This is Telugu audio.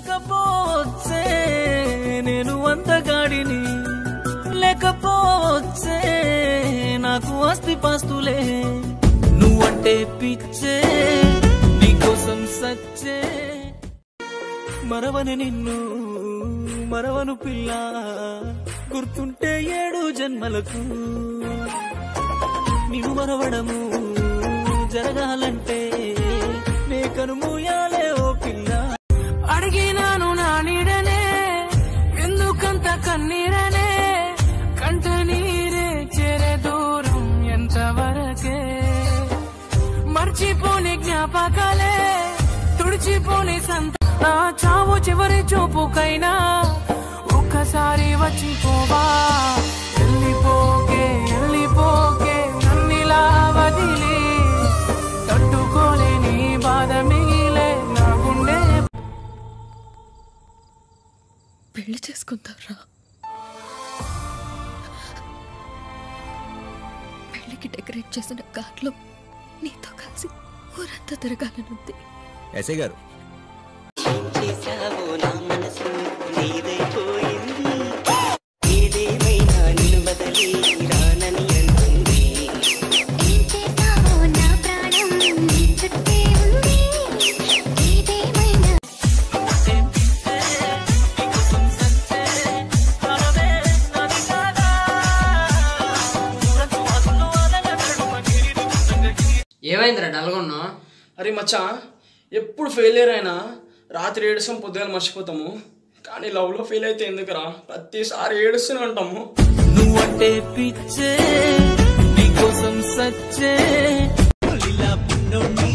లేకపోవచ్చే నేను అందగాడిని లేకపోవచ్చే నాకు ఆస్తి పాస్తులే నువ్వంటే పిచ్చే నీకోసం సచ్చే మరవని నిన్ను మరవను పిల్ల గుర్తుంటే ఏడు జన్మలకు నిన్ను మరవడము జరగాలంటే నే కనుమూయాలే ఓ పిల్ల అడిగినాను నా నీడనే ఎందుకంత కన్నీరనే కంట నీరే చేరే దూరం ఎంతవరకే మర్చిపోని జ్ఞాపకాలే తుడిచిపోని సంత నా చావు చివరి చూపుకైనా ఒక్కసారి వచ్చిపోవా వెళ్ళిపోకే వెళ్ళిపోకే నన్నిలా వదిలి తట్టుకోలేని బాధ మిగిలే నా గుండె పెళ్లి చేసుకుందాంరా పెళ్లికి డెకరేట్ చేసిన కార్లో నీతో కలిసి ఊరంతా తిరగాలనుంది ఎస్ఐ గారు చేశావో నా మనసు నీదైపోయింది ఏదేమైనా నిన్ను వదిలి రానని అంటుంది ఏం చేసావో నా ప్రాణం నీ చుట్టే ఉంది ఏదేమైనా ఏమైందిరా డల్గొన్నావు అరే మచ్చా ఎప్పుడు ఫెయిలియర్ అయినా రాత్రి ఏడుస్తాం పొద్దుగాల మర్చిపోతాము కానీ లవ్లో ఫెయిల్ అయితే ఎందుకురా ప్రతిసారి ఏడుస్తూనే ఉంటాము నువ్వంటే పిచ్చే నీకోసం సచ్చే ఇలా పున్నోణ్ణి